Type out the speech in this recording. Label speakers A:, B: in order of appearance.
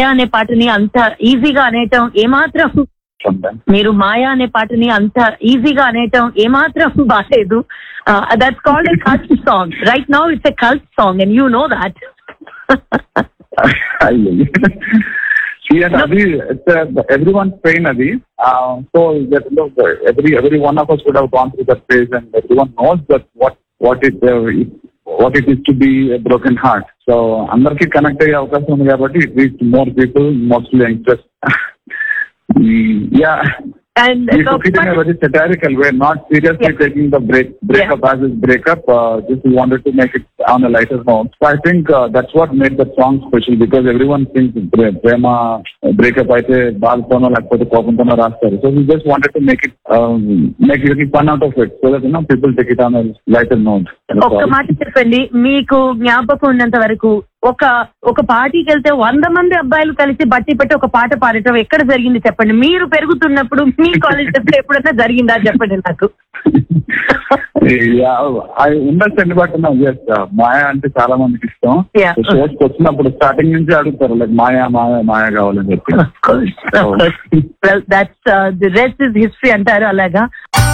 A: మాయా అనే పాటని అంత ఈజీగా అనేయటం ఏమాత్రం
B: sometimes.
A: మీరు మాయా అనే పాటని అంత ఈజీగా అనేయటం ఏమాత్రం బాగాలేదు that's called a cult song right now it's a cult song and you know that
B: See, and Adi, it's uh, everyone's pain, Adi. Uh, so that, look, every every one of us would have gone through that phase, and everyone knows that what what it uh, it- what it is to be a broken heart. So అందరికి connect అయ్యే అవకాశం ఉంది కాబట్టి it reach more people mostly youngsters yeah
A: and
B: We took it in a very satirical way, not seriously taking the break breakup as is breakup. Uh, just we wanted to make it on a lighter note. So I think uh, that's what made that song special because everyone thinks pre- prema breakup అయితే బాధతోనో లేకపోతే కోపంతోనో రాస్తారు. So we just wanted to make it um, make a little fun out of it so that you know people take it on a lighter note. That's
A: ఒక్క
B: all.
A: మాట చెప్పండి మీకు జ్ఞాపకం ఉన్నంత వరకు ఒక ఒక పార్టీకి వెళ్తే వంద మంది అబ్బాయిలు కలిసి బట్టి పెట్టి ఒక పాట పాడటం ఎక్కడ జరిగింది చెప్పండి మీరు పెరుగుతున్నప్పుడు మీ కాలేజ్ లో ఎప్పుడైనా జరిగిందా చెప్పండి నాకు
B: Yeah, I ఉండొచ్చండి బట్ ఎస్ మాయా అంటే చాలా మందికి ఇష్టం
A: Yeah.
B: షోస్ వచ్చినప్పుడు స్టార్టింగ్ నుంచి అడుగుతారు లైక్ మాయా మాయా మాయా కావాలని చెప్పి
A: well that's the rest is history అంటారు అలాగా